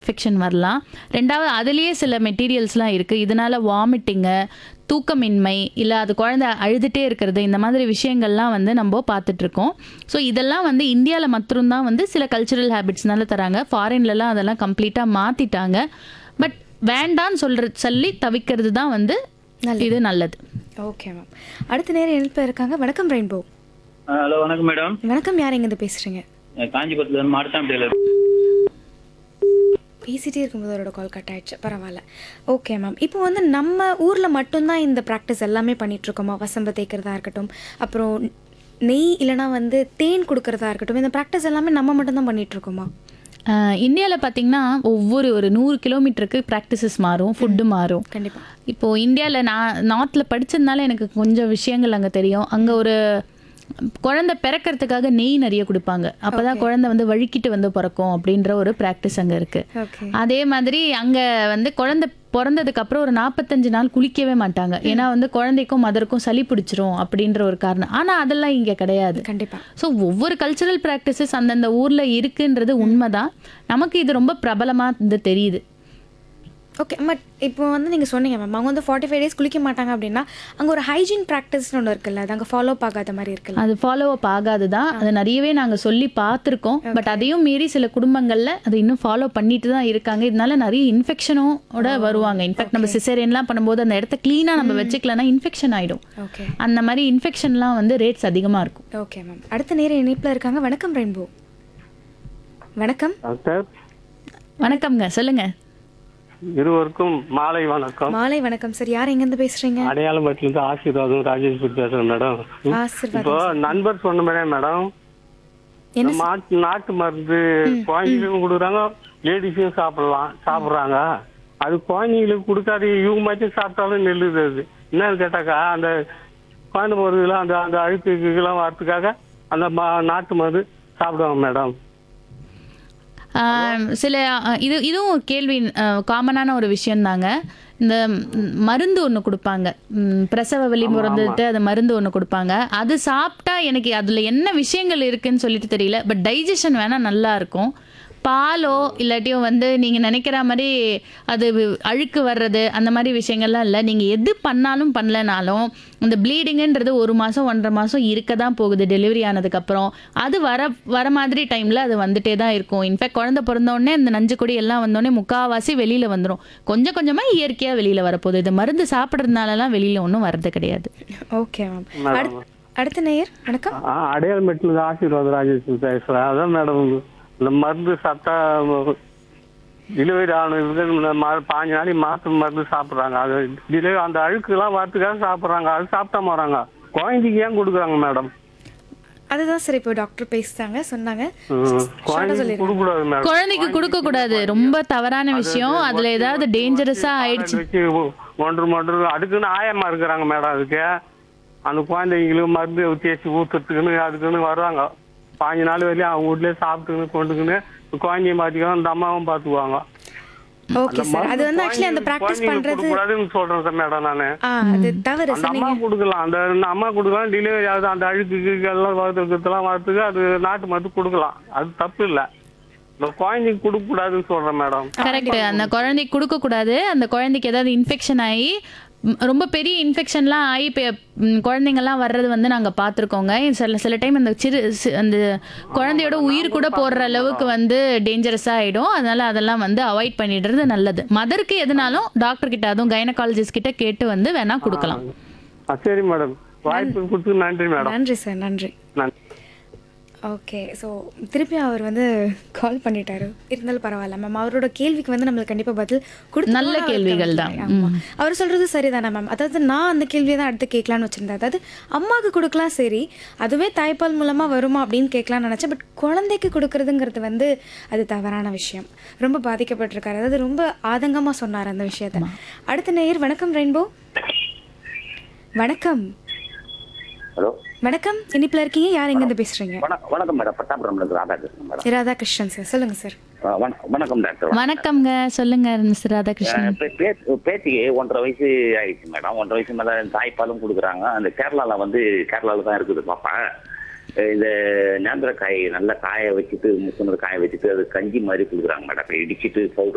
Infection வரலாம் ரெண்டாவது அதுலேயே சில மெட்டீரியல்ஸ்லாம் இருக்குது இதனால வாமிட்டிங்கு தூக்கமின்மை இல்லை அது குழந்தை அழுதுகிட்டே இருக்கிறது இந்த மாதிரி விஷயங்கள்லாம் வந்து நம்ம பார்த்துட்ருக்கோம் ஸோ இதெல்லாம் வந்து இந்தியாவில் மட்டும்தான் வந்து சில கல்ச்சுரல் ஹேபிட்ஸ்னால தராங்க ஃபாரின்லலாம் அதெல்லாம் கம்ப்ளீட்டாக மாற்றிட்டாங்க பட் வேண்டான்னு சொல்கிற சொல்லி தவிக்கிறது தான் வந்து இது நல்லது ஓகே மேம் அடுத்த நேரம் எழுப்ப இருக்காங்க வணக்கம் ரெயின்போ ஹலோ வணக்கம் மேடம் வணக்கம் யார் எங்கேருந்து பேசுகிறீங்க காஞ்சிபுரத்துல இருந்து மாடுத்தாம்பட்டியில பேசிட்டே இருக்கும்போது அவரோட கால் கட் ஆயிடுச்சு பரவாயில்ல ஓகே மேம் இப்போ வந்து நம்ம ஊரில் மட்டும்தான் இந்த ப்ராக்டிஸ் எல்லாமே பண்ணிட்டு இருக்கோமா வசம்ப தேய்க்கிறதா இருக்கட்டும் அப்புறம் நெய் இல்லைனா வந்து தேன் கொடுக்கறதா இருக்கட்டும் இந்த ப்ராக்டிஸ் எல்லாமே நம்ம மட்டும்தான் பண்ணிட்டு இருக்கோமா இந்தியாவில் பார்த்தீங்கன்னா ஒவ்வொரு ஒரு நூறு கிலோமீட்டருக்கு ப்ராக்டிசஸ் மாறும் ஃபுட்டு மாறும் கண்டிப்பாக இப்போது இந்தியாவில் நான் நார்த்தில் படித்ததுனால எனக்கு கொஞ்சம் விஷயங்கள் அங்கே தெரியும் அங்கே ஒரு குழந்தை பிறக்கிறதுக்காக நெய் நிறைய கொடுப்பாங்க அப்போ தான் குழந்தை வந்து வழுக்கிட்டு வந்து பிறக்கும் அப்படின்ற ஒரு ப்ராக்டிஸ் அங்கே இருக்குது ஓகே அதே மாதிரி அங்கே வந்து குழந்தை பிறந்ததுக்கு அப்புறம் ஒரு நாற்பத்தஞ்சு நாள் குளிக்கவே மாட்டாங்க ஏன்னா வந்து குழந்தைக்கும் மதருக்கும் சளி பிடிச்சிரும் அப்படின்ற ஒரு காரணம் ஆனால் அதெல்லாம் இங்கே கிடையாது கண்டிப்பாக ஸோ ஒவ்வொரு கல்ச்சுரல் ப்ராக்டிசஸ் அந்தந்த ஊரில் இருக்குன்றது உண்மைதான் நமக்கு இது ரொம்ப பிரபலமாக இது தெரியுது ஓகே பட் இப்போ வந்து நீங்கள் சொன்னீங்க மேம் அவங்க வந்து ஃபார்ட்டி ஃபைவ் டேஸ் குளிக்க மாட்டாங்க அப்படின்னா அங்கே ஒரு ஹைஜீன் ப்ராக்டிஸ்னு ஒன்று இருக்குல்ல அது அங்கே ஃபாலோ ஆகாத மாதிரி இருக்குல்ல அது ஃபாலோ அப் ஆகாது தான் அது நிறையவே நாங்கள் சொல்லி பார்த்துருக்கோம் பட் அதையும் மீறி சில குடும்பங்களில் அது இன்னும் ஃபாலோ பண்ணிட்டு தான் இருக்காங்க இதனால நிறைய இன்ஃபெக்ஷனோட வருவாங்க இன்ஃபேக்ட் நம்ம சிசேரியன்லாம் பண்ணும்போது அந்த இடத்த க்ளீனாக நம்ம வச்சுக்கலன்னா இன்ஃபெக்ஷன் ஆகிடும் ஓகே அந்த மாதிரி இன்ஃபெக்ஷன்லாம் வந்து ரேட்ஸ் அதிகமாக இருக்கும் ஓகே மேம் அடுத்த நேரம் இணைப்பில் இருக்காங்க வணக்கம் ரெயின்போ வணக்கம் டாக்டர் வணக்கம்ங்க சொல்லுங்க இருவருக்கும் மாலை வணக்கம் மாலை வணக்கம் சார் யார் எங்கேருந்து பேசுறீங்க அடையாளம்பட்டிலிருந்து ஆசீர்வாதம் ராஜேஷ் பேசுறேன் மேடம் ஆசீர்வாதம் இப்போ நண்பர் சொன்ன மாதிரி மேடம் என்ன இந்த மாட்டு நாட்டு மருந்து குழந்தைகளுக்கும் கொடுக்குறாங்க லேடிஸும் சாப்பிடலாம் சாப்பிடுறாங்க அது குழந்தைங்களுக்கு கொடுக்காது இவங்க மட்டும் சாப்பிட்டாலும் நெல்லுது அது என்னன்னு கேட்டாக்கா அந்த குழந்தை மருந்துல அந்த அந்த அழுக்குலாம் வரத்துக்காக அந்த மா- நாட்டு மருந்து சாப்பிடுவாங்க மேடம் ஆம், சில அ, இது இதுவும் ஒரு கேள்வி காமனான ஒரு விஷயம்தாங்க இந்த ம், மருந்து ஒன்று கொடுப்பாங்க ம், பிரசவ வலி பிறந்துட்டு அந்த மருந்து ஒன்று கொடுப்பாங்க அது சாப்பிட்டா எனக்கு அதில் என்ன விஷயங்கள் இருக்குன்னு சொல்லிட்டு தெரியல பட் டைஜஷன் வேணால் நல்லா இருக்கும் பாலோ இல்லாட்டியும் வந்து நீங்கள் நினைக்கிற மாதிரி அது வி- அழுக்கு வர்றது அந்த மாதிரி விஷயங்கள்லாம் இல்லை நீங்கள் எது பண்ணாலும் பண்ணலனாலும் இந்த ப்ளீடிங்குன்றது ஒரு மாதம் ஒன்றரை மாதம் இருக்க தான் போகுது டெலிவரி ஆனதுக்கப்புறம் அது வர வர மாதிரி டைமில் அது வந்துட்டே தான் இருக்கும் இன்ஃபேக்ட் குழந்தை பிறந்தோடனே இந்த நஞ்சுக்கொடி எல்லாம் வந்தோடனே முக்காவாசி வெளியில் வந்துடும் கொஞ்சம் கொஞ்சமாக இயற்கையாக வெளியில் வரப்போகுது இது மருந்து சாப்பிட்றதுனாலலாம் வெளியில் ஒன்றும் வர்றது கிடையாது ஓகே மேம் அடுத்- அடுத்த நேயர் வணக்கம் ஆ அடையாளம்பட்டிலிருந்து ஆசீர்வாதம் ராஜேஷ் பேசுறேன் அதான் மேடம் இந்த மருந்து சாப்பிட்டா டெலிவரி ஆனதுக்கு இந்த ம- பாஞ்சு நாளைக்கு மாசம் மருந்து சாப்பிடுறாங்க அது டெலிவரி அந்த அழுக்குலாம் வரத்துக்காக சாப்பிடுறாங்க அது சாப்பிட்டா வராங்க குழந்தைக்கு ஏன் கொடுக்குறாங்க மேடம் அதுதான் சார் இப்போ டாக்டர் பேசிட்டாங்க சொன்னாங்க குழந்தைக்கு கொடுக்கூடாது மேடம் குழந்தைக்கு கொடுக்க கூடாது ரொம்ப தவறான விஷயம் அதுல ஏதாவது டேஞ்சரஸா ஆயிடுச்சு வச்சு ஒன்று மொன்று அதுக்குன்னு ஆயமா இருக்கிறாங்க மேடம் அதுக்கு அந்த குழந்தைங்களுக்கு மருந்து தேய்ச்சி ஊத்துறதுக்குன்னு அதுக்குன்னு வருவாங்க பாஞ்சு நாள் வரையும் அவங்க வீட்லயே சாப்பிட்டுக்கின்னு கொண்டுக்கின்னு குழந்தைய மாத்திக்கலாம் அந்த அம்மாவும் பாத்துக்குவாங்க ஓகே சார் அது வந்து ஆக்சுவலி அந்த ப்ராக்டிஸ் பண்றது கூடாதுன்னு சொல்றேன் சார் மேடம் நானு ஆ அது தவறு அந்த சார் அம்மா நீங்க கொடுக்கலாம் அந்த அந்த அம்மா கொடுக்கலாம் டெலிவரி ஆகுது அந்த அழுக்கு கிழுக்கு எல்லாம் வரதுக்கெல்லாம் வரதுக்கு அது நாட்டு மருந்து கொடுக்கலாம் அது தப்பு இல்ல இந்த குழந்தைக்கு கொடுக்க கூடாதுன்னு சொல்றேன் மேடம் கரெக்ட் அந்த குழந்தைக்கு கொடுக்க கூடாது அந்த குழந்தைக்கு ஏதாவது இன்ஃபெக்ஷன் ஆகி ம், ரொம்ப பெரிய இன்ஃபெக்ஷன்லாம் ஆகி இப்போ குழந்தைங்கள்லாம் வர்றது வந்து நாங்கள் பார்த்துருக்கோங்க சில சில டைம் அந்த சிறு சி- அந்த குழந்தையோட உயிர் கூட போடுற அளவுக்கு வந்து டேஞ்சரஸாக ஆகிடும் அதனால அதெல்லாம் வந்து அவாய்ட் பண்ணிடுறது நல்லது மதருக்கு எதுனாலும் டாக்டர் கிட்ட அதுவும் கைனகாலஜிஸ்ட் கிட்ட கேட்டு வந்து வேணா கொடுக்கலாம் ஆ, சரி மேடம் வாய்ப்பு கொடுத்து நன்றி மேடம் நன்றி சார் நன்றி நன்றி ஓகே ஸோ திருப்பி அவர் வந்து கால் பண்ணிட்டாரு இருந்தாலும் பரவாயில்ல மேம் அவரோட கேள்விக்கு வந்து நம்மளுக்கு கண்டிப்பாக பதில் கொடுத்து நல்ல கேள்விகள் தான். ஆமாம் அவர் சொல்கிறது சரிதானே மேம் அதாவது நான் அந்த கேள்வியை தான் அடுத்து கேட்கலான்னு வச்சுருந்தேன் அதாவது அம்மாவுக்கு கொடுக்கலாம் சரி அதுவே தாய்ப்பால் மூலமாக வருமா அப்படின்னு கேட்கலாம்னு நினச்சேன் பட் குழந்தைக்கு கொடுக்கறதுங்கிறது வந்து அது தவறான விஷயம் ரொம்ப பாதிக்கப்பட்டிருக்காரு அதாவது ரொம்ப ஆதங்கமாக சொன்னார் அந்த விஷயத்த அடுத்த நேயர் வணக்கம் ரெயின்போ வணக்கம் ஹலோ வணக்கம் இனிப்பில் இருக்கீங்க யார் எங்கேருந்து பேசுகிறீங்க வணக்கம் வணக்கம் மேடம் பட்டாபுரம்ல இருந்து ராதாகிருஷ்ணன் மேடம் ராதாகிருஷ்ணன் சார் சொல்லுங்கள் சார் ஆ, வண- வணக்கம் டாக்டர் வணக்கம்ங்க சொல்லுங்க மிஸ்டர் ராதாகிருஷ்ணன் பே- பே- பேத்திக்கு ஒன்றரை வயசு ஆயிடுச்சு மேடம் ஒன்றரை வயசு மேல தாய்ப்பாலும் கொடுக்குறாங்க அந்த கேரளால வந்து கேரளால தான் இருக்குது பாப்பா அஹ் இந்த நேந்திரக்காய் நல்லா காய வச்சுட்டு முத்துனது காய வச்சுட்டு அது கஞ்சி மாதிரி கொடுக்குறாங்க மேடம் இப்ப இடிச்சிட்டு பவுடர்